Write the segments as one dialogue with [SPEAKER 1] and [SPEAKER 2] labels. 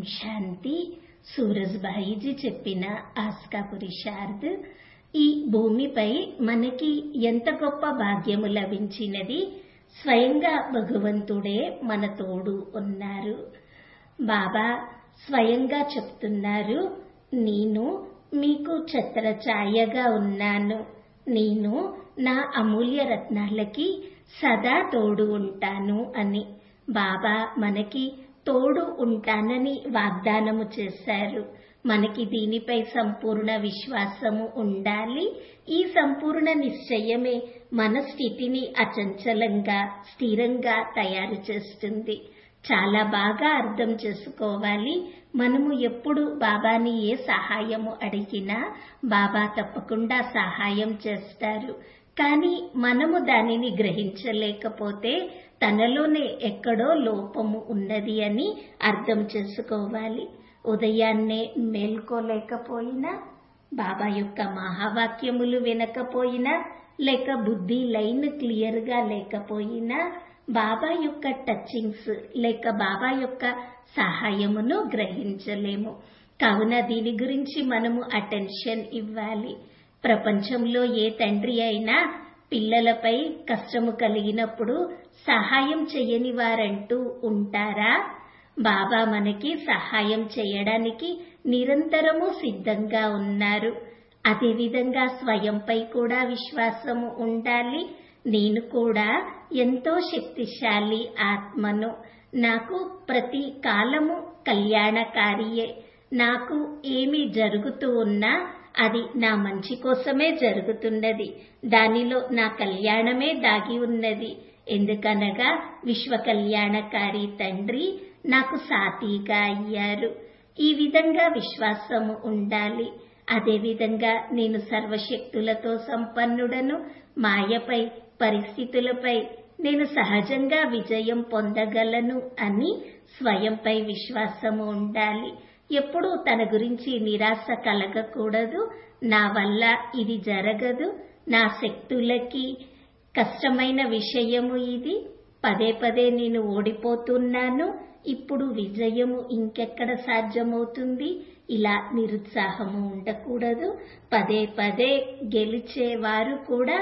[SPEAKER 1] శాంతి సూరజ్భాయిజీ చెప్పిన ఆస్కా పురుషార్థ్ ఈ భూమిపై మనకి ఎంత గొప్ప భాగ్యము లభించినది స్వయంగా భగవంతుడే మన తోడు ఉన్నారు బాబా స్వయంగా చెప్తున్నారు నేను మీకు ఛత్రఛాయగా ఉన్నాను నేను నా అమూల్య రత్నాలకి సదా తోడు ఉంటాను అని బాబా మనకి తోడు ఉంటానని వాగ్దానము చేశారు మనకి దీనిపై సంపూర్ణ విశ్వాసము ఉండాలి ఈ సంపూర్ణ నిశ్చయమే మన స్థితిని అచంచలంగా స్థిరంగా తయారు చేస్తుంది చాలా బాగా అర్థం చేసుకోవాలి మనము ఎప్పుడు బాబాని ఏ సహాయము అడిగినా బాబా తప్పకుండా సహాయం చేస్తారు కానీ మనము దానిని గ్రహించలేకపోతే తనలోనే ఎక్కడో లోపము ఉన్నది అని అర్థం చేసుకోవాలి ఉదయాన్నే మేల్కోలేకపోయినా బాబా యొక్క మహావాక్యములు వినకపోయినా లేక బుద్ధి లైన్ క్లియర్ గా లేకపోయినా బాబా యొక్క టచింగ్స్ లేక బాబా యొక్క సహాయమును గ్రహించలేము కావున దీని గురించి మనము అటెన్షన్ ఇవ్వాలి ప్రపంచంలో ఏ తండ్రి అయినా పిల్లలపై కష్టము కలిగినప్పుడు సహాయం చేయని వారంటూ ఉంటారా బాబా మనకి సహాయం చేయడానికి నిరంతరము సిద్ధంగా ఉన్నారు అదేవిధంగా స్వయంపై కూడా విశ్వాసము ఉండాలి నేను కూడా ఎంతో శక్తిశాలి ఆత్మను నాకు ప్రతి కాలము కళ్యాణకారియే నాకు ఏమి జరుగుతూ ఉన్నా అది నా మంచి కోసమే జరుగుతున్నది దానిలో నా కళ్యాణమే దాగి ఉన్నది ఎందుకనగా విశ్వ కళ్యాణకారి తండ్రి నాకు సాతిగా అయ్యారు ఈ విధంగా విశ్వాసము ఉండాలి అదేవిధంగా నేను సర్వశక్తులతో సంపన్నుడను మాయపై పరిస్థితులపై నేను సహజంగా విజయం పొందగలను అని స్వయంపై విశ్వాసము ఉండాలి ఎప్పుడూ తన గురించి నిరాశ కలగకూడదు నా వల్ల ఇది జరగదు నా శక్తులకి కష్టమైన విషయము ఇది పదే పదే నేను ఓడిపోతున్నాను ఇప్పుడు విజయము ఇంకెక్కడ సాధ్యమవుతుంది ఇలా నిరుత్సాహము ఉండకూడదు పదే పదే గెలిచేవారు కూడా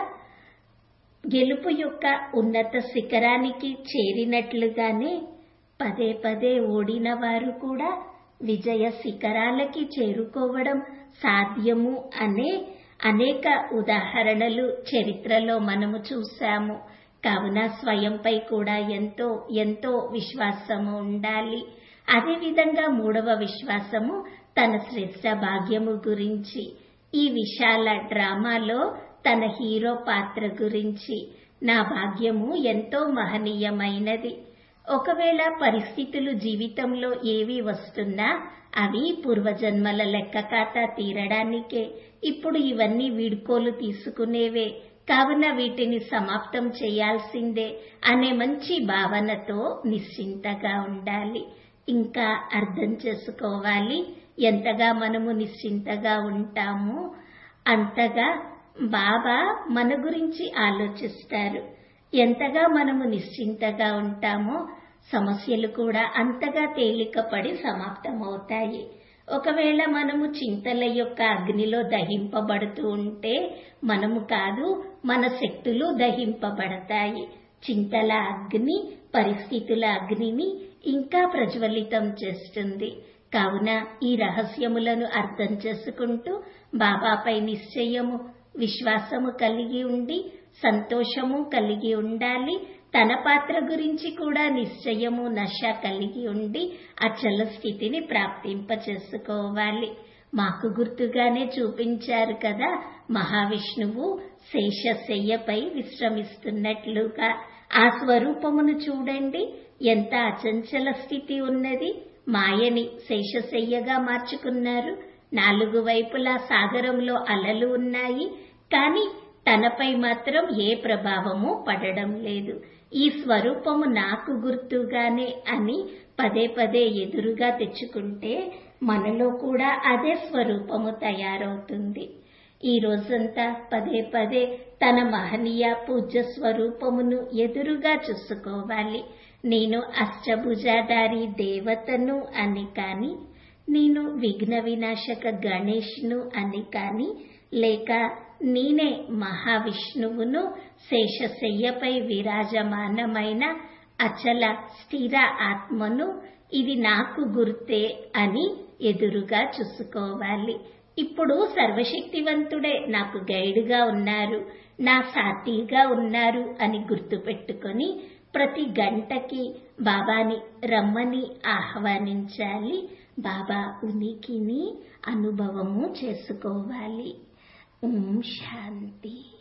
[SPEAKER 1] గెలుపు యొక్క ఉన్నత శిఖరానికి చేరినట్లుగానే పదే పదే ఓడిన వారు కూడా విజయ శిఖరాలకి చేరుకోవడం సాధ్యము అనే అనేక ఉదాహరణలు చరిత్రలో మనము చూశాము కావున స్వయంపై కూడా ఎంతో ఎంతో విశ్వాసము ఉండాలి అదేవిధంగా మూడవ విశ్వాసము తన శ్రేష్ట భాగ్యము గురించి ఈ విశాల డ్రామాలో తన హీరో పాత్ర గురించి నా భాగ్యము ఎంతో మహనీయమైనది ఒకవేళ పరిస్థితులు జీవితంలో ఏవి వస్తున్నా అవి పూర్వజన్మల లెక్క ఖాతా తీరడానికే ఇప్పుడు ఇవన్నీ వీడ్కోలు తీసుకునేవే కావున వీటిని సమాప్తం చేయాల్సిందే అనే మంచి భావనతో నిశ్చింతగా ఉండాలి ఇంకా అర్థం చేసుకోవాలి ఎంతగా మనము నిశ్చింతగా ఉంటామో అంతగా బాబా మన గురించి ఆలోచిస్తారు ఎంతగా మనము నిశ్చింతగా ఉంటామో సమస్యలు కూడా అంతగా తేలికపడి సమాప్తమవుతాయి ఒకవేళ మనము చింతల యొక్క అగ్నిలో దహింపబడుతూ ఉంటే మనము కాదు మన శక్తులు దహింపబడతాయి చింతల అగ్ని పరిస్థితుల అగ్నిని ఇంకా ప్రజ్వలితం చేస్తుంది కావున ఈ రహస్యములను అర్థం చేసుకుంటూ బాబాపై నిశ్చయము విశ్వాసము కలిగి ఉండి సంతోషము కలిగి ఉండాలి తన పాత్ర గురించి కూడా నిశ్చయము నశ కలిగి ఉండి అచల స్థితిని ప్రాప్తింప చేసుకోవాలి మాకు గుర్తుగానే చూపించారు కదా మహావిష్ణువు శేషశయ్యపై విశ్రమిస్తున్నట్లుగా ఆ స్వరూపమును చూడండి ఎంత అచంచల స్థితి ఉన్నది మాయని శేషశయ్యగా మార్చుకున్నారు నాలుగు వైపులా సాగరంలో అలలు ఉన్నాయి కానీ తనపై మాత్రం ఏ ప్రభావము పడడం లేదు ఈ స్వరూపము నాకు గుర్తుగానే అని పదే పదే ఎదురుగా తెచ్చుకుంటే మనలో కూడా అదే స్వరూపము తయారవుతుంది ఈ రోజంతా పదే పదే తన మహనీయ పూజ్య స్వరూపమును ఎదురుగా చూసుకోవాలి నేను అష్టభుజాధారి దేవతను అని కాని నేను విఘ్న వినాశక గణేష్ను అని కాని లేక నేనే మహావిష్ణువును శేషశయ్యపై విరాజమానమైన అచల స్థిర ఆత్మను ఇది నాకు గుర్తే అని ఎదురుగా చూసుకోవాలి ఇప్పుడు సర్వశక్తివంతుడే నాకు గైడ్గా ఉన్నారు నా సాథీగా ఉన్నారు అని గుర్తుపెట్టుకొని ప్రతి గంటకి బాబాని రమ్మని ఆహ్వానించాలి బాబా ఉనికిని అనుభవము చేసుకోవాలి ఓం శాంతి